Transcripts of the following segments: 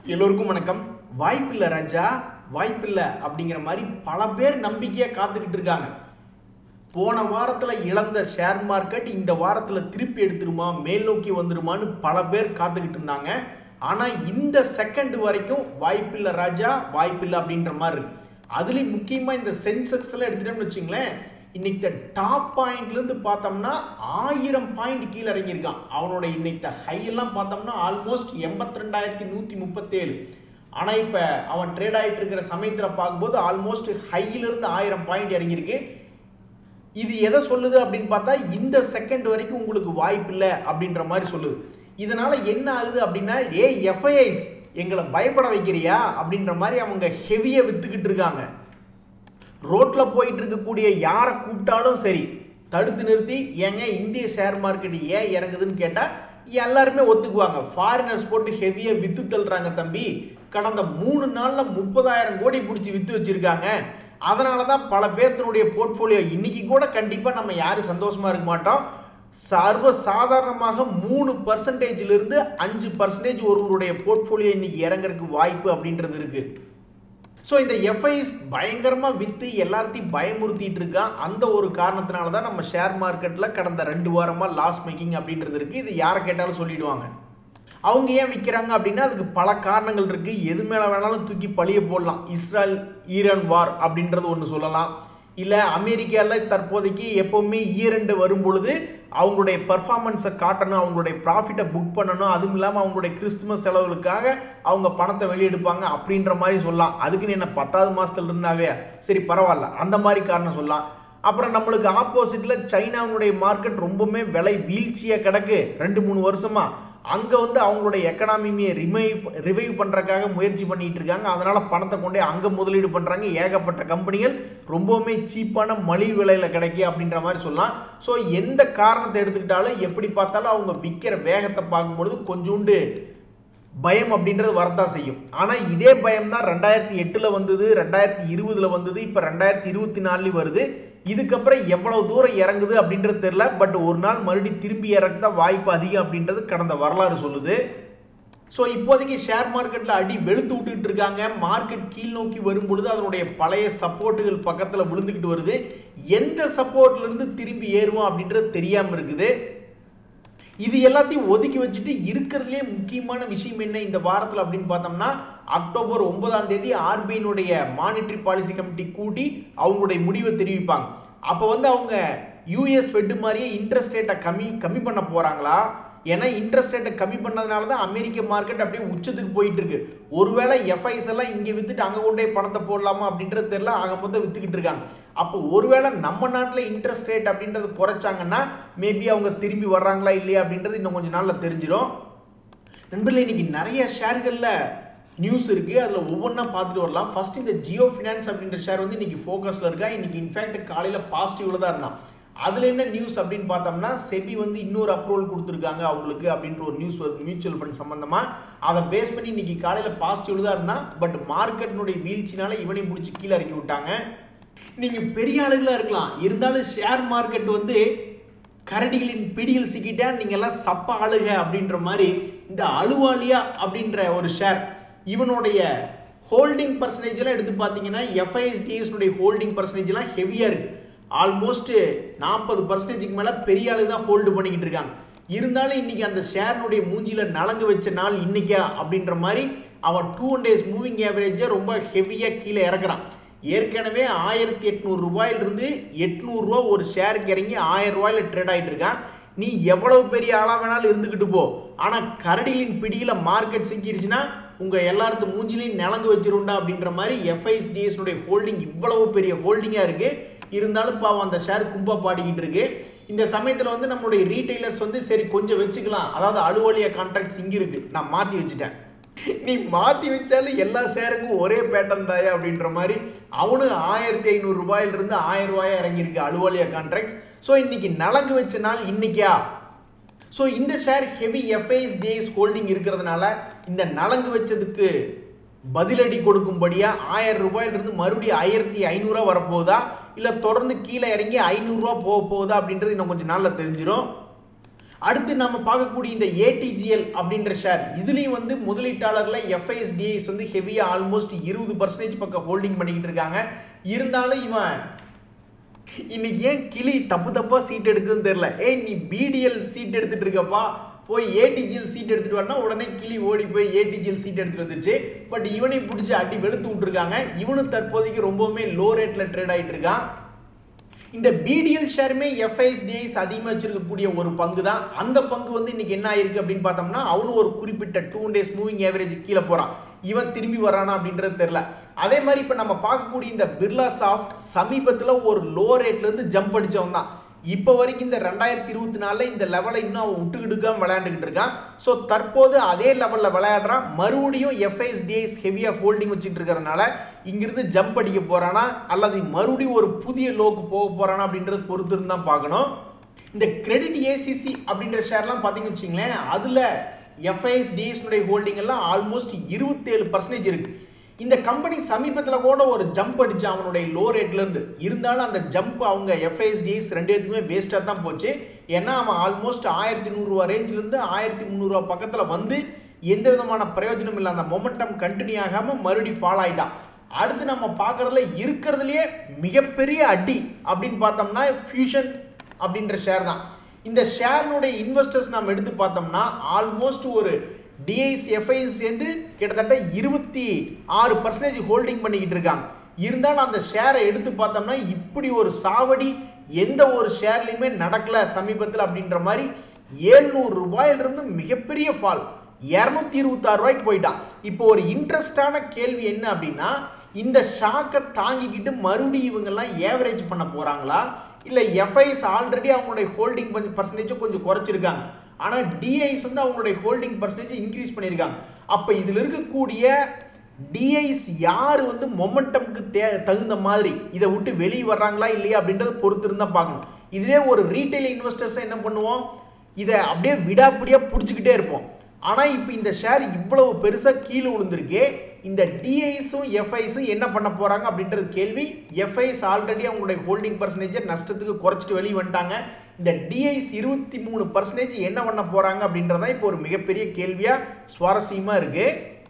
எல்லோருக்கும் வணக்கம் வாய்ப்பில்லை ராஜா வாய்ப்பில்லை அப்படிங்கிற மாதிரி பல பேர் நம்பிக்கையாக காத்துக்கிட்டு இருக்காங்க போன வாரத்தில் இழந்த ஷேர் மார்க்கெட் இந்த வாரத்தில் திருப்பி எடுத்துருமா மேல் நோக்கி வந்துருமான்னு பல பேர் காத்துக்கிட்டு இருந்தாங்க ஆனால் இந்த செகண்ட் வரைக்கும் வாய்ப்பில்லை ராஜா வாய்ப்பில்லை அப்படின்ற மாதிரி இருக்கு அதுலேயும் முக்கியமாக இந்த சென்செக்ஸில் எடுத்துட்டோம்னு வச்சுங்களேன் இன்னைக்கு டாப் பாயிண்ட்லேருந்து பார்த்தோம்னா ஆயிரம் பாயிண்ட் கீழே இறங்கியிருக்கான் அவனோட இன்னைக்கு ஹையெல்லாம் பார்த்தோம்னா ஆல்மோஸ்ட் எண்பத்தி ரெண்டாயிரத்தி நூற்றி முப்பத்தேழு ஆனால் இப்போ அவன் ட்ரேட் ஆகிட்டு இருக்கிற சமயத்தில் பார்க்கும்போது ஆல்மோஸ்ட் ஹையிலிருந்து ஆயிரம் பாயிண்ட் இறங்கியிருக்கு இது எதை சொல்லுது அப்படின்னு பார்த்தா இந்த செகண்ட் வரைக்கும் உங்களுக்கு வாய்ப்பு இல்லை அப்படின்ற மாதிரி சொல்லுது இதனால என்ன ஆகுது அப்படின்னா ஏ எஃப்ஐஐஸ் எங்களை பயப்பட வைக்கிறியா அப்படின்ற மாதிரி அவங்க ஹெவியை வித்துக்கிட்டு இருக்காங்க ரோட்ல போயிட்டு இருக்கக்கூடிய யாரை கூப்பிட்டாலும் சரி தடுத்து நிறுத்தி ஏங்க இந்திய ஷேர் மார்க்கெட் ஏன் இறங்குதுன்னு கேட்டால் எல்லாருமே ஒத்துக்குவாங்க ஃபாரினர்ஸ் போட்டு ஹெவியாக வித்து தள்ளுறாங்க தம்பி கடந்த மூணு நாளில் முப்பதாயிரம் கோடி பிடிச்சி வித்து வச்சிருக்காங்க அதனால தான் பல பேர்த்தினுடைய போர்ட்ஃபோலியோ இன்னைக்கு கூட கண்டிப்பாக நம்ம யாரும் சந்தோஷமா இருக்க மாட்டோம் சர்வ சாதாரணமாக மூணு பர்சன்டேஜிலிருந்து அஞ்சு பர்சன்டேஜ் ஒருவருடைய போர்ட்ஃபோலியோ இன்னைக்கு இறங்குறதுக்கு வாய்ப்பு அப்படின்றது இருக்கு ஸோ இந்த எஃப்ஐஸ் பயங்கரமாக விற்று எல்லாத்தையும் பயமுறுத்திட்டு இருக்கான் அந்த ஒரு காரணத்தினால தான் நம்ம ஷேர் மார்க்கெட்டில் கடந்த ரெண்டு வாரமாக லாஸ் மேக்கிங் அப்படின்றது இருக்குது இது யாரை கேட்டாலும் சொல்லிடுவாங்க அவங்க ஏன் விற்கிறாங்க அப்படின்னா அதுக்கு பல காரணங்கள் இருக்குது எது மேலே வேணாலும் தூக்கி பழிய போடலாம் இஸ்ரேல் ஈரான் வார் அப்படின்றது ஒன்று சொல்லலாம் இல்லை அமெரிக்காவில் தற்போதைக்கு எப்போவுமே ஈரண்டு வரும் பொழுது அவங்களுடைய பர்ஃபார்மன்ஸை காட்டணும் அவங்களுடைய ப்ராஃபிட்டை புக் பண்ணணும் அதுவும் இல்லாமல் அவங்களுடைய கிறிஸ்துமஸ் செலவுகளுக்காக அவங்க பணத்தை வெளியெடுப்பாங்க அப்படின்ற மாதிரி சொல்லலாம் அதுக்குன்னு என்ன பத்தாவது மாதத்துல இருந்தாவே சரி பரவாயில்ல அந்த மாதிரி காரணம் சொல்லலாம் அப்புறம் நம்மளுக்கு ஆப்போசிட்டில் சைனாவுடைய மார்க்கெட் ரொம்பவுமே விலை வீழ்ச்சியாக கிடக்கு ரெண்டு மூணு வருஷமா அங்கே வந்து அவங்களுடைய எக்கனாமியை ரிமைவ் ரிவைவ் பண்ணுறக்காக முயற்சி பண்ணிட்டு இருக்காங்க அதனால் பணத்தை கொண்டே அங்கே முதலீடு பண்ணுறாங்க ஏகப்பட்ட கம்பெனிகள் ரொம்பவுமே சீப்பான மலிவு விலையில் கிடைக்கு அப்படின்ற மாதிரி சொல்லலாம் ஸோ எந்த காரணத்தை எடுத்துக்கிட்டாலும் எப்படி பார்த்தாலும் அவங்க விற்கிற வேகத்தை பார்க்கும்பொழுது கொஞ்சோண்டு பயம் அப்படின்றது வரதான் செய்யும் ஆனால் இதே பயம் தான் ரெண்டாயிரத்தி எட்டில் வந்தது ரெண்டாயிரத்தி இருபதில் வந்தது இப்போ ரெண்டாயிரத்தி இருபத்தி நாலுலேயும் வருது இதுக்கப்புறம் எவ்வளவு தூரம் இறங்குது அப்படின்றது தெரில பட் ஒரு நாள் மறுபடியும் திரும்பி இறக்க வாய்ப்பு அதிகம் அப்படின்றது கடந்த வரலாறு சொல்லுது ஸோ இப்போதைக்கு ஷேர் மார்க்கெட்டில் அடி வெளுத்து விட்டுக்கிட்டு இருக்காங்க மார்க்கெட் கீழ் நோக்கி வரும் பொழுது அதனுடைய பழைய சப்போர்ட்டுகள் பக்கத்தில் விழுந்துக்கிட்டு வருது எந்த சப்போர்ட்லேருந்து திரும்பி ஏறுவோம் அப்படின்றது தெரியாமல் இருக்குது இது எல்லாத்தையும் ஒதுக்கி வச்சுட்டு இருக்கிறதுலே முக்கியமான விஷயம் என்ன இந்த வாரத்தில் அப்படின்னு பார்த்தோம்னா அக்டோபர் ஒன்பதாம் தேதி ஆர்பிஐனுடைய மானிட்டரி பாலிசி கமிட்டி கூட்டி அவங்களுடைய முடிவை தெரிவிப்பாங்க அப்போ வந்து அவங்க யூஎஸ் ஃபெட்டு மாதிரியே இன்ட்ரெஸ்ட் ரேட்டை கம்மி கம்மி பண்ண போகிறாங்களா ஏன்னா இன்ட்ரெஸ்ட் ரேட்டை கம்மி பண்ணதுனால தான் அமெரிக்க மார்க்கெட் அப்படியே உச்சத்துக்கு போயிட்டு இருக்கு ஒருவேளை எஃப்ஐஸ் எல்லாம் இங்கே வித்துட்டு அங்கே கொண்டே பணத்தை போடலாமா அப்படின்றது தெரியல ஆக மொத்தம் வித்துக்கிட்டு இருக்காங்க அப்போ ஒருவேளை நம்ம நாட்டில் இன்ட்ரெஸ்ட் ரேட் அப்படின்றது குறைச்சாங்கன்னா மேபி அவங்க திரும்பி வர்றாங்களா இல்லையா அப்படின்றது இன்னும் கொஞ்சம் நாளில் தெரிஞ்சிடும் நண்பர்களே இன்னைக்கு நிறைய ஷேர்களில் நியூஸ் இருக்குது அதில் ஒவ்வொன்றா பார்த்துட்டு வரலாம் ஃபர்ஸ்ட் இந்த ஜியோ ஃபினான்ஸ் அப்படின்ற ஷேர் வந்து இன்னைக்கு ஃபோக்கஸில் இருக்கா இன்னைக்கு இன்ஃபேக்ட் காலையில் பாசிட்டிவில் தான் இருந்தான் அதில் என்ன நியூஸ் அப்படின்னு பார்த்தோம்னா செபி வந்து இன்னொரு அப்ரூவல் கொடுத்துருக்காங்க அவங்களுக்கு அப்படின்ற ஒரு நியூஸ் வருது மியூச்சுவல் ஃபண்ட் சம்மந்தமாக அதை பேஸ் பண்ணி இன்னைக்கு காலையில் பாசிட்டிவ் தான் இருந்தான் பட் மார்க்கெட்டினுடைய வீழ்ச்சினால இவனையும் பிடிச்சி கீழே இறக்கி விட்டாங்க நீங்கள் பெரிய ஆளுகளாக இருக்கலாம் இருந்தாலும் ஷேர் மார்க்கெட் வந்து கரடிகளின் பிடியில் சிக்கிட்டா நீங்க எல்லாம் சப்ப ஆளுக அப்படின்ற மாதிரி இந்த அலுவாலியா அப்படின்ற ஒரு ஷேர் இவனுடைய ஹோல்டிங் பர்சன்டேஜ்லாம் எடுத்து பார்த்தீங்கன்னா எஃப்ஐஎஸ்டிஎஸ்னுடைய ஹோல்டிங் பர்சன்டேஜ்லாம் ஹெவியாக இருக்குது ஆல்மோஸ்ட் நாற்பது பர்சன்டேஜுக்கு மேலே பெரிய ஆளு தான் ஹோல்டு பண்ணிக்கிட்டு இருக்காங்க இருந்தாலும் இன்னைக்கு அந்த ஷேர்னுடைய மூஞ்சில நலங்கு வச்ச நாள் இன்னைக்கா அப்படின்ற மாதிரி அவன் டூ ஒன் டேஸ் மூவிங் ஆவரேஜை ரொம்ப ஹெவியாக கீழே இறக்குறான் ஏற்கனவே ஆயிரத்தி எட்நூறு ரூபாயிலிருந்து எட்நூறுரூவா ஒரு ஷேருக்கு இறங்கி ஆயிரம் ரூபாயில ட்ரேட் ஆகிட்டு இருக்கான் நீ எவ்வளவு பெரிய ஆளாக வேணாலும் இருந்துக்கிட்டு போ ஆனால் கரடிகளின் பிடியில் மார்க்கெட் சிக்கிருச்சுன்னா உங்கள் எல்லாருக்கு மூஞ்சிலையும் நிலங்கு வச்சிருண்டா அப்படின்ற மாதிரி எஃப்ஐஎஸ்டிஎஸ்னுடைய ஹோல்டிங் இவ்வளவு பெரிய ஹோல்டிங்காக இருக்குது இருந்தாலும் பாவம் அந்த ஷேர் கும்பா பாடிக்கிட்டு இருக்கு இந்த சமயத்தில் வந்து நம்மளுடைய ரீட்டைலர்ஸ் வந்து சரி கொஞ்சம் வச்சுக்கலாம் அதாவது அலுவலிய கான்ட்ராக்ட்ஸ் இங்கே இருக்கு நான் மாற்றி வச்சுட்டேன் நீ மாற்றி வச்சாலும் எல்லா ஷேருக்கும் ஒரே பேட்டர்ன் தாயா அப்படின்ற மாதிரி அவனு ஆயிரத்தி ஐநூறு ரூபாயிலிருந்து ஆயிரம் ரூபாயா இறங்கியிருக்கு அலுவலிய கான்ட்ராக்ட்ஸ் ஸோ இன்னைக்கு நலங்கு வச்ச நாள் இன்னைக்கா ஸோ இந்த share heavy FIIs days holding இருக்கிறதுனால இந்த நலங்கு வச்சதுக்கு பதிலடி கொடுக்கும்படியா ஆயிரம் ரூபாயிலிருந்து மறுபடியும் ஆயிரத்தி ஐநூறுரூவா வரப்போகுதா இல்லை தொடர்ந்து கீழே இறங்கி ஐநூறுரூவா போக போகுதா அப்படின்றது இன்னும் கொஞ்சம் நாளில் தெரிஞ்சிடும் அடுத்து நம்ம பார்க்கக்கூடிய இந்த ஏடிஜிஎல் அப்படின்ற ஷேர் இதுலேயும் வந்து முதலீட்டாளர்ல எஃப்ஐஎஸ்டிஐஸ் வந்து ஹெவியாக ஆல்மோஸ்ட் இருபது பர்சன்டேஜ் பக்கம் ஹோல்டிங் பண்ணிக்கிட்டு இருக்காங்க இருந்தாலும் இவன் இன்னைக்கு ஏன் கிளி தப்பு தப்பா சீட் எடுக்குதுன்னு தெரியல ஏய் நீ பிடிஎல் சீட் எடுத்துட்டு இருக்கப்பா போய் ஏடிஜிஎல் சீட் எடுத்துட்டு வரனா உடனே கிளி ஓடி போய் ஏடிஜிஎல் சீட் எடுத்துட்டு வந்துருச்சு பட் இவனையும் பிடிச்சி அடி வெளுத்து விட்டுருக்காங்க இவனும் தற்போதைக்கு ரொம்பவுமே லோ ரேட்ல ட்ரேட் ஆயிட்டு இருக்கான் இந்த பிடிஎல் ஷேருமே எஃப்ஐஎஸ்டிஐஸ் அதிகமாக வச்சிருக்கக்கூடிய ஒரு பங்கு தான் அந்த பங்கு வந்து இன்னைக்கு என்ன ஆயிருக்கு அப்படின்னு பார்த்தோம்னா அவனும் ஒரு குறிப்பிட்ட டூ டேஸ் மூவிங் ஆவரேஜ் கீழே போறான் இவன் திரும்பி வரானா அப்படின்றது தெரியல அதே மாதிரி இப்போ நம்ம பார்க்கக்கூடிய இந்த பிர்லா சாஃப்ட் சமீபத்தில் ஒரு லோ ரேட்ல இருந்து ஜம்ப் அடிச்சவன் தான் இப்போ வரைக்கும் இந்த ரெண்டாயிரத்தி இருபத்தி நாலில் இந்த லெவலை இன்னும் அவன் விட்டுக்கிட்டுக்காம விளையாண்டுக்கிட்டு இருக்கான் ஸோ தற்போது அதே லெவலில் விளையாடுறான் மறுபடியும் எஃப்ஐஎஸ்டிஐஸ் ஹெவியாக ஹோல்டிங் வச்சுட்டு இருக்கிறனால இங்கிருந்து ஜம்ப் அடிக்க போறானா அல்லது மறுபடியும் ஒரு புதிய லோக்கு போக போறானா அப்படின்றது பொறுத்து இருந்து தான் பார்க்கணும் இந்த கிரெடிட் ஏசிசி அப்படின்ற ஷேர்லாம் பார்த்தீங்கன்னு வச்சிங்களேன் அதில் எஃப்ஐஎஸ்டிஎஸ்னுடைய ஹோல்டிங் எல்லாம் ஆல்மோஸ்ட் இருபத்தேழு பர்சன்டேஜ் இருக்கு இந்த கம்பெனி சமீபத்தில் கூட ஒரு ஜம்ப் அடிச்சு அவனுடைய லோ ரேட்ல இருந்து இருந்தாலும் அந்த ஜம்ப் அவங்க எஃப்ஐஎஸ்டிஎஸ் ரெண்டு பேத்துக்குமே வேஸ்ட்டாக தான் போச்சு ஏன்னா அவன் ஆல்மோஸ்ட் ஆயிரத்தி நூறுரூவா ரேஞ்சிலேருந்து ஆயிரத்தி முந்நூறுரூவா பக்கத்தில் வந்து எந்த விதமான பிரயோஜனம் இல்லை அந்த மொமெண்டம் கண்டினியூ ஆகாமல் மறுபடியும் ஃபால் ஆயிட்டான் அடுத்து நம்ம பார்க்கறதுல இருக்கிறதுலையே மிகப்பெரிய அடி அப்படின்னு பார்த்தோம்னா ஃபியூஷன் அப்படின்ற ஷேர் தான் இந்த ஷேர்னுடைய இன்வெஸ்டர்ஸ் நம்ம எடுத்து பார்த்தோம்னா ஆல்மோஸ்ட் ஒரு டிஐஸ் எஃப்ஐஸ் சேர்ந்து கிட்டத்தட்ட இருபத்தி ஆறு பர்சன்டேஜ் ஹோல்டிங் பண்ணிக்கிட்டு இருக்காங்க இருந்தாலும் அந்த ஷேரை எடுத்து பார்த்தோம்னா இப்படி ஒரு சாவடி எந்த ஒரு ஷேர்லையுமே நடக்கல சமீபத்தில் அப்படின்ற மாதிரி ஏழ்நூறு ரூபாயிலிருந்து மிகப்பெரிய ஃபால் இரநூத்தி இருபத்தாறு ரூபாய்க்கு போயிட்டான் இப்போ ஒரு இன்ட்ரெஸ்டான கேள்வி என்ன அப்படின்னா இந்த ஷாக்கை தாங்கிக்கிட்டு மறுபடியும் இவங்கெல்லாம் ஏவரேஜ் பண்ண போகிறாங்களா இல்லை எஃப்ஐஸ் ஆல்ரெடி அவங்களுடைய ஹோல்டிங் கொஞ்சம் பர்சன்டேஜை கொஞ்சம் குறைச்சிருக்காங்க ஆனால் டிஐஸ் வந்து அவங்களுடைய ஹோல்டிங் பர்சன்டேஜ் இன்க்ரீஸ் பண்ணியிருக்காங்க அப்போ இதில் இருக்கக்கூடிய டிஐஸ் யார் வந்து மொமெண்டம்க்கு தே தகுந்த மாதிரி இதை விட்டு வெளியே வர்றாங்களா இல்லையா அப்படின்றத பொறுத்து இருந்தால் பார்க்கணும் இதுவே ஒரு ரீட்டைல் இன்வெஸ்டர்ஸை என்ன பண்ணுவோம் இதை அப்படியே விடாப்பிடியாக பிடிச்சிக்கிட்டே இருப்போம் ஆனால் இப்போ இந்த ஷேர் இவ்வளவு பெருசாக கீழே விழுந்திருக்கே இந்த டிஐஸும் எஃப்ஐஸும் என்ன பண்ண போகிறாங்க அப்படின்றது கேள்வி எஃப்ஐஸ் ஆல்ரெடி அவங்களுடைய ஹோல்டிங் பர்சன்டேஜை நஷ்டத்துக்கு குறைச்சிட்டு வெளியே வந்துட்டாங்க இந்த டிஐஸ் இருபத்தி மூணு பர்சன்டேஜ் என்ன பண்ண போகிறாங்க அப்படின்றதான் இப்போ ஒரு மிகப்பெரிய கேள்வியாக சுவாரஸ்யமாக இருக்குது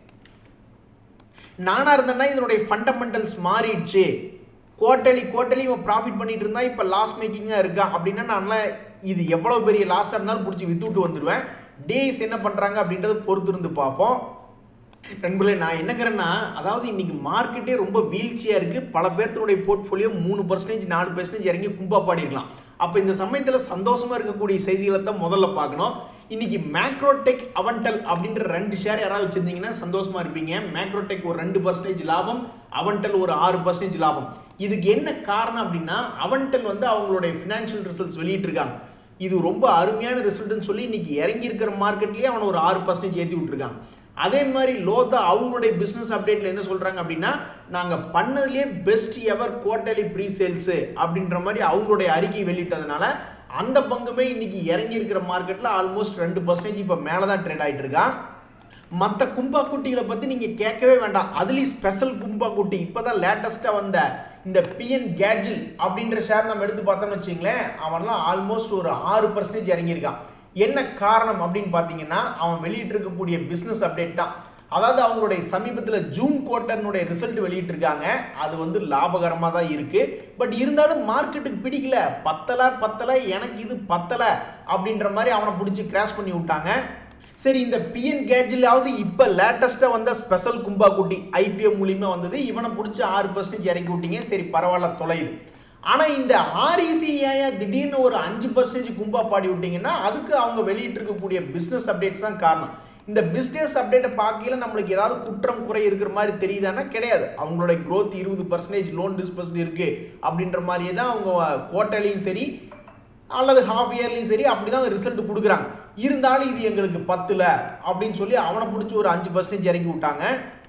நானாக இருந்தேன்னா இதனுடைய ஃபண்டமெண்டல்ஸ் மாறிடுச்சு குவார்ட்டர்லி குவார்ட்டர்லி இவன் ப்ராஃபிட் பண்ணிட்டு இருந்தா இப்போ லாஸ் மேக்கிங்காக இருக்கான் அப்படின்னா நான்லாம் இது எவ்வளோ பெரிய லாஸாக இருந்தாலும் பிடிச்சி வித்துட்டு வந்துடுவேன் டேஸ் என்ன பண்ணுறாங்க அப்படின்றத பொறுத்து இருந்து பார்ப்போம் நண்பர்களே நான் என்னங்கிறேன்னா அதாவது இன்னைக்கு மார்க்கெட்டே ரொம்ப வீழ்ச்சியாக இருக்குது பல பேர்த்தனுடைய போர்ட்ஃபோலியோ மூணு பர்சன்டேஜ் நாலு பர்சன்டேஜ் இறங்கி கும்பா பாடிருக்கலாம் அப்போ இந்த சமயத்தில் சந்தோஷமாக இருக்கக்கூடிய செய்திகளை தான் முதல்ல பார்க்கணும் இன்னைக்கு மேக்ரோடெக் அவன்டல் அப்படின்ற ரெண்டு ஷேர் யாராவது வச்சிருந்தீங்கன்னா சந்தோஷமா இருப்பீங்க மேக்ரோடெக் ஒரு ரெண்டு பர்சன்டேஜ் லாபம் அவன்டல் ஒரு ஆறு பர்சன்டேஜ் லாபம் இதுக்கு என்ன காரணம் அப்படின்னா அவன்டல் வந்து அவங்களுடைய ஃபினான்ஷியல் ரிசல்ட்ஸ் வெளியிட்டிருக்காங்க இது ரொம்ப அருமையான ரிசல்ட்னு சொல்லி இன்னைக்கு இறங்கி இருக்கிற மார்க்கெட்லேயே அவனை ஒரு ஆறு பர்சன்டேஜ் ஏற்றி விட்டுருக்காங்க அதே மாதிரி லோதா அவங்களுடைய பிஸ்னஸ் அப்டேட்டில் என்ன சொல்கிறாங்க அப்படின்னா நாங்கள் பண்ணதுலேயே best ever quarterly pre sales அப்படின்ற மாதிரி அவங்களுடைய அறிக்கை வெளியிட்டதுனால அந்த பங்குமே இன்னைக்கு இறங்கி இருக்கிற மார்க்கெட்டில் ஆல்மோஸ்ட் ரெண்டு பர்சன்டேஜ் இப்போ மேலே தான் ட்ரேட் ஆகிட்டு இருக்கா மற்ற கும்பா குட்டிகளை பற்றி நீங்கள் கேட்கவே வேண்டாம் அதுலேயும் ஸ்பெஷல் கும்பா குட்டி இப்போ தான் லேட்டஸ்ட்டாக வந்த இந்த பிஎன் கேஜில் அப்படின்ற ஷேர் நம்ம எடுத்து பார்த்தோம்னு வச்சிங்களேன் அவன்லாம் ஆல்மோஸ்ட் ஒரு ஆறு பர்சன்டேஜ் இறங்கியிருக்கான் என்ன காரணம் அப்படின்னு பார்த்தீங்கன்னா அவன் வெளியிட்டு இருக்கக்கூடிய பிஸ்னஸ் அப்டேட் தான் அதாவது அவங்களுடைய சமீபத்தில் ஜூன் குவார்ட்டர்னுடைய ரிசல்ட் வெளியிட்டிருக்காங்க அது வந்து லாபகரமாக தான் இருக்கு பட் இருந்தாலும் மார்க்கெட்டுக்கு பிடிக்கல பத்தலை பத்தலை எனக்கு இது பத்தலை அப்படின்ற மாதிரி அவனை பிடிச்சி கிராஷ் பண்ணி விட்டாங்க சரி இந்த பிஎன் கேட்ஜிலாவது இப்போ லேட்டஸ்ட்டாக வந்த ஸ்பெஷல் கும்பா குட்டி ஐபிஎம் மூலியமா வந்தது இவனை பிடிச்சி ஆறு பர்சன்டேஜ் இறக்கி விட்டீங்க சரி பரவாயில்ல தொலையுது ஆனால் இந்த ஆர்இசி ஏன் திடீர்னு ஒரு அஞ்சு பர்சன்டேஜ் கும்பா பாடி விட்டீங்கன்னா அதுக்கு அவங்க வெளியிட்டு இருக்கக்கூடிய பிஸ்னஸ் அப்டேட்ஸ் தான் காரணம் இந்த பிஸ்னஸ் அப்டேட்டை பார்க்கல நம்மளுக்கு ஏதாவது குற்றம் குறை இருக்கிற மாதிரி தெரியுதானா கிடையாது அவங்களுடைய growth இருபது பர்சன்டேஜ் லோன் டிஸ்பர்ஸ்ட் இருக்கு அப்படின்ற மாதிரியே தான் அவங்க குவார்ட்டர்லையும் சரி அல்லது ஹாஃப் இயர்லையும் சரி அப்படி தான் ரிசல்ட் கொடுக்குறாங்க இருந்தாலும் இது எங்களுக்கு பத்தில் அப்படின்னு சொல்லி அவனை பிடிச்சி ஒரு அஞ்சு பர்சன்டேஜ் இறக்கி விட்டாங்க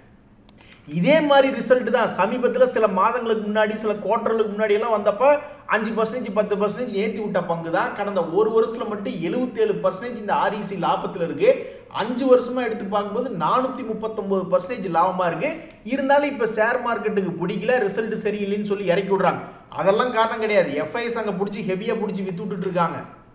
இதே மாதிரி ரிசல்ட் தான் சமீபத்தில் சில மாதங்களுக்கு முன்னாடி சில குவார்டர்களுக்கு முன்னாடி எல்லாம் வந்தப்ப அஞ்சு பர்சன்டேஜ் பத்து பர்சன்டேஜ் ஏற்றி விட்ட பங்கு தான் கடந்த ஒரு வருஷத்துல மட்டும் எழுபத்தேழு பர்சன்டேஜ் இந்த ஆர்இசி லாபத்தில் இருக்கு அஞ்சு வருஷமா எடுத்து பார்க்கும்போது நானூற்றி முப்பத்தொம்போது பர்சன்டேஜ் லாபமாக இருக்கு இருந்தாலும் இப்போ ஷேர் மார்க்கெட்டுக்கு பிடிக்கல ரிசல்ட் சரியில்லைன்னு சொல்லி இறக்கி விடுறாங்க அதெல்லாம் காரணம் கிடையாது எஃப்ஐஎஸ் அங்கே பிடிச்சி ஹெவியாக பிடிச்சி வித்து விட்டுட்டு இருக்காங்க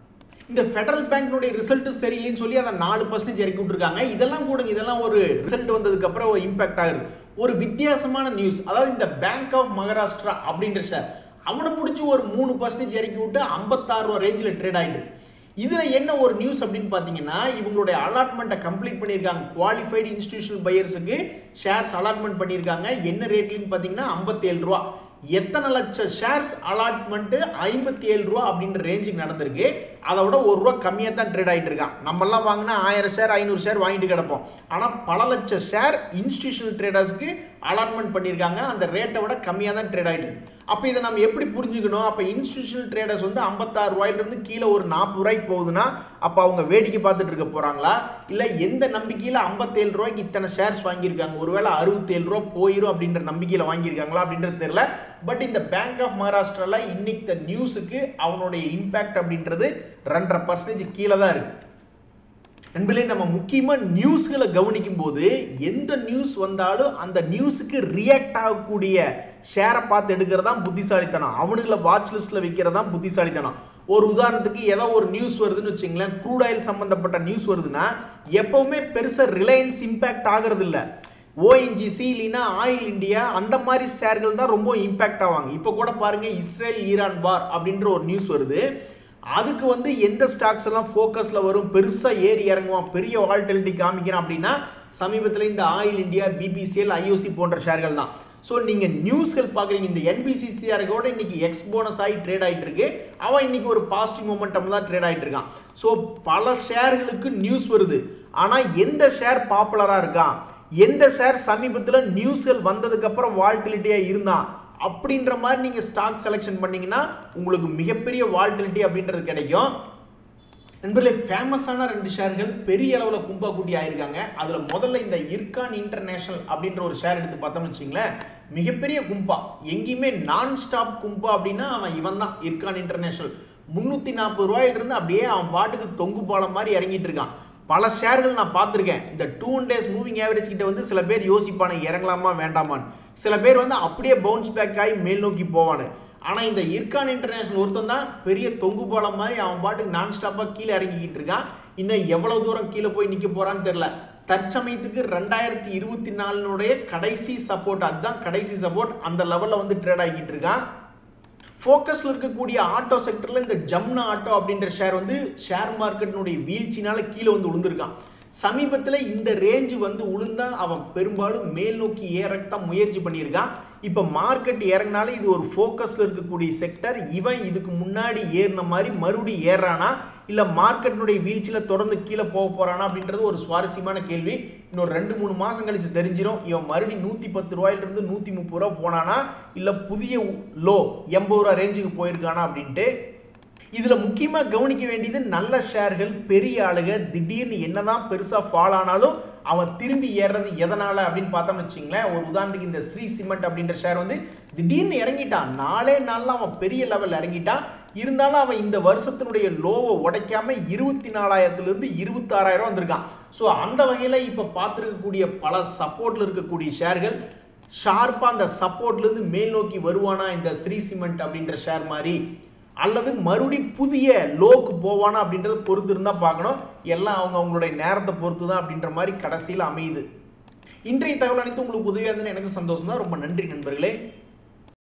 இந்த ஃபெடரல் பேங்க்னுடைய ரிசல்ட் சரியில்லைன்னு சொல்லி அதை நாலு பர்சன்டேஜ் இறக்கி விட்டுருக்காங்க இதெல்லாம் கூட இதெல்லாம் ஒரு ரிசல்ட் வந்ததுக்கு அப்புறம் இம்பாக்ட் ஆகுது ஒரு வித்தியாசமான நியூஸ் அதாவது இந்த பேங்க் ஆஃப் மகாராஷ்டிரா அப்படின்ற ஷேர் அவனை பிடிச்சி ஒரு மூணு பர்சன்டேஜ் இறக்கி விட்டு ஐம்பத்தாறு ரூபா ரேஞ்சில் ட்ரேட் ஆகிட்டு இருக்கு இதில் என்ன ஒரு நியூஸ் அப்படின்னு பார்த்தீங்கன்னா இவங்களுடைய அலாட்மெண்ட்டை கம்ப்ளீட் பண்ணியிருக்காங்க குவாலிஃபைடு இன்ஸ்டிடியூஷனல் பையர்ஸுக்கு ஷேர்ஸ் அலாட்மெண்ட் பண்ணியிருக்காங்க என்ன ரேட்லன்னு பார்த்தீங்கன்னா ஐம்பத்தேழு ரூபா எத்தனை லட்சம் ஷேர்ஸ் அலாட்மெண்ட்டு ஐம்பத்தி ஏழு ரூபா அப்படின்ற ரேஞ்சுக்கு நடந்திருக்கு அதை விட ஒரு ரூபா கம்மியாக தான் ட்ரேட் ஆகிட்டு இருக்கான் நம்மெல்லாம் வாங்கினா ஆயிரம் ஷேர் ஐநூறு ஷேர் வாங்கிட்டு கிடப்போம் ஆனால் பல லட்சம் ஷேர் இன்ஸ்டிடியூஷனல் ட்ரேடர்ஸ்க்கு அலாட்மெண்ட் பண்ணியிருக்காங்க அந்த ரேட்டை விட கம்மியாக தான் ட்ரேட் ஆகிட்டு இருக்கு அப்போ இதை நம்ம எப்படி புரிஞ்சுக்கணும் அப்போ இன்ஸ்டிடியூஷனல் ட்ரேடர்ஸ் வந்து ஐம்பத்தாறு ரூபாயிலிருந்து கீழே ஒரு நாற்பது ரூபாய்க்கு போகுதுன்னா அப்போ அவங்க வேடிக்கை பார்த்துட்டு இருக்க போகிறாங்களா இல்லை எந்த நம்பிக்கையில் ஐம்பத்தேழு ரூபாய்க்கு இத்தனை ஷேர்ஸ் வாங்கியிருக்காங்க ஒருவேளை அறுபத்தேழு ரூபா போயிடும் அப்படின்ற நம்பிக்கையில் வாங்கியிருக்காங்களா அப்படின்றது தெரியல பட் இந்த பேங்க் ஆஃப் மகாராஷ்டிராவில் இன்னைக்கு இந்த நியூஸுக்கு அவனுடைய இம்பேக்ட் அப்படின்றது ரெண்டரை பர்சன்டேஜ் கீழே தான் இருக்குது நண்பர்களே நம்ம முக்கியமாக நியூஸ்களை கவனிக்கும் போது எந்த நியூஸ் வந்தாலும் அந்த நியூஸுக்கு ரியாக்ட் ஆகக்கூடிய ஷேரை பார்த்து எடுக்கிறது தான் புத்திசாலித்தனம் அவனுங்களை வாட்ச் லிஸ்ட்டில் வைக்கிறது தான் புத்திசாலித்தனம் ஒரு உதாரணத்துக்கு ஏதோ ஒரு நியூஸ் வருதுன்னு வச்சுங்களேன் க்ரூட் ஆயில் சம்மந்தப்பட்ட நியூஸ் வருதுன்னா எப்போவுமே பெருசாக ரிலையன்ஸ் இம்பேக்ட் ஆகிறது இல்லை ஓஎன்ஜிசி இல்லைன்னா ஆயில் இந்தியா அந்த மாதிரி ஷேர்கள் தான் ரொம்ப இம்பேக்ட் ஆவாங்க இப்போ கூட பாருங்கள் இஸ்ரேல் ஈரான் வார் அப்படின்ற ஒரு நியூஸ் வருது அதுக்கு வந்து எந்த ஸ்டாக்ஸ் எல்லாம் ஃபோக்கஸில் வரும் பெருசாக ஏறி இறங்குவான் பெரிய வால்டலிட்டி காமிக்கிறான் அப்படின்னா சமீபத்தில் இந்த ஆயில் இந்தியா பிபிசிஎல் ஐஓசி போன்ற ஷேர்கள் தான் ஸோ நீங்கள் நியூஸ்கள் பார்க்குறீங்க இந்த என்பிசிசிஆர் கூட இன்னைக்கு எக்ஸ் போனஸ் ஆகி ட்ரேட் ஆகிட்டு இருக்கு அவன் இன்னைக்கு ஒரு பாசிட்டிவ் மொமெண்டம் தான் ட்ரேட் ஆகிட்டு இருக்கான் ஸோ பல ஷேர்களுக்கு நியூஸ் வருது ஆனால் எந்த ஷேர் பாப்புலராக இருக்கான் எந்த ஷேர் சமீபத்தில் நியூஸ்கள் வந்ததுக்கப்புறம் வால்டிலிட்டியாக இருந்தான் அப்படின்ற மாதிரி நீங்கள் ஸ்டாக் செலெக்ஷன் பண்ணீங்கன்னா உங்களுக்கு மிகப்பெரிய வால்டிலிட்டி அப்படின்றது கிடைக்கும் நண்பர்களே ஃபேமஸான ரெண்டு ஷேர்கள் பெரிய அளவில் கும்பா கூட்டி ஆயிருக்காங்க அதில் முதல்ல இந்த இர்கான் இன்டர்நேஷனல் அப்படின்ற ஒரு ஷேர் எடுத்து பார்த்தோம்னு வச்சிங்களேன் மிகப்பெரிய கும்பா எங்கேயுமே நான் ஸ்டாப் கும்பா அப்படின்னா அவன் இவன் தான் இர்கான் இன்டர்நேஷனல் முந்நூற்றி நாற்பது ரூபாயிலிருந்து அப்படியே அவன் பாட்டுக்கு தொங்கு பாலம் மாதிரி இறங்கிட்டு இருக்கான் பல ஷேர்கள் நான் பார்த்துருக்கேன் இந்த two one days moving average கிட்ட வந்து சில பேர் யோசிப்பானு இறங்கலாமா வேண்டாமான்னு சில பேர் வந்து அப்படியே பவுன்ஸ் பேக் ஆகி மேல் நோக்கி போவானு ஆனால் இந்த இர்கான் இன்டர்நேஷனல் ஒருத்தன் தான் பெரிய தொங்கு பாலம் மாதிரி அவன் பாட்டுக்கு நான் ஸ்டாப்பாக கீழே இறங்கிக்கிட்டு இருக்கான் இன்னும் எவ்வளோ தூரம் கீழே போய் நிற்க போகிறான்னு தெரில தற்சமயத்துக்கு ரெண்டாயிரத்தி இருபத்தி நாலுனுடைய கடைசி சப்போர்ட் அதுதான் கடைசி சப்போர்ட் அந்த லெவலில் வந்து ட்ரேட் ஆகிட்டு இருக்கான் ஃபோக்கஸில் இருக்கக்கூடிய ஆட்டோ செக்டரில் இந்த ஜம்னா ஆட்டோ அப்படின்ற ஷேர் வந்து ஷேர் மார்க்கெட்டினுடைய வீழ்ச்சினால கீழே வந்து விழுந்திருக்கான் சமீபத்தில் இந்த ரேஞ்சு வந்து உளுந்தா அவன் பெரும்பாலும் மேல் நோக்கி ஏறத்தான் முயற்சி பண்ணியிருக்கான் இப்போ மார்க்கெட் இறங்கினாலே இது ஒரு ஃபோக்கஸில் இருக்கக்கூடிய செக்டர் இவன் இதுக்கு முன்னாடி ஏறின மாதிரி மறுபடியும் ஏறானா இல்லை மார்க்கெட்டினுடைய வீழ்ச்சியில் தொடர்ந்து கீழே போக போகிறானா அப்படின்றது ஒரு சுவாரஸ்யமான கேள்வி இன்னொரு ரெண்டு மூணு மாதம் கழிச்சு தெரிஞ்சிடும் இவன் மறுபடியும் நூற்றி பத்து ரூபாயிலிருந்து நூற்றி முப்பது ரூபா போனானா இல்லை புதிய லோ எண்பது ரூபா ரேஞ்சுக்கு போயிருக்கானா அப்படின்ட்டு இதில் முக்கியமாக கவனிக்க வேண்டியது நல்ல ஷேர்கள் பெரிய ஆளுக திடீர்னு என்னதான் பெருசாக ஃபால் ஆனாலும் அவன் திரும்பி ஏறுறது எதனால் அப்படின்னு பார்த்தோம்னு வச்சிங்களேன் ஒரு உதாரணத்துக்கு இந்த ஸ்ரீ சிமெண்ட் அப்படின்ற ஷேர் வந்து திடீர்னு இறங்கிட்டான் நாலே நாளில் அவன் பெரிய லெவலில் இறங்கிட்டான் இருந்தாலும் அவன் இந்த வருஷத்தினுடைய லோவை உடைக்காம இருபத்தி நாலாயிரத்துலேருந்து இருபத்தாறாயிரம் வந்திருக்கான் ஸோ அந்த வகையில் இப்போ பார்த்துருக்கக்கூடிய பல சப்போர்ட்டில் இருக்கக்கூடிய ஷேர்கள் ஷார்ப்பாக அந்த சப்போர்ட்லேருந்து மேல் நோக்கி வருவானா இந்த ஸ்ரீ சிமெண்ட் அப்படின்ற ஷேர் மாதிரி அல்லது மறுபடி புதிய லோக்கு போவானா அப்படின்றத பொறுத்து இருந்தால் பார்க்கணும் எல்லாம் அவங்க அவங்களுடைய நேரத்தை பொறுத்து தான் அப்படின்ற மாதிரி கடைசியில் அமையுது இன்றைய தகவல் அனைத்து உங்களுக்கு உதவியாக இருந்ததுன்னு எனக்கு சந்தோஷம் தான் ரொம்ப நன்றி நண்பர்களே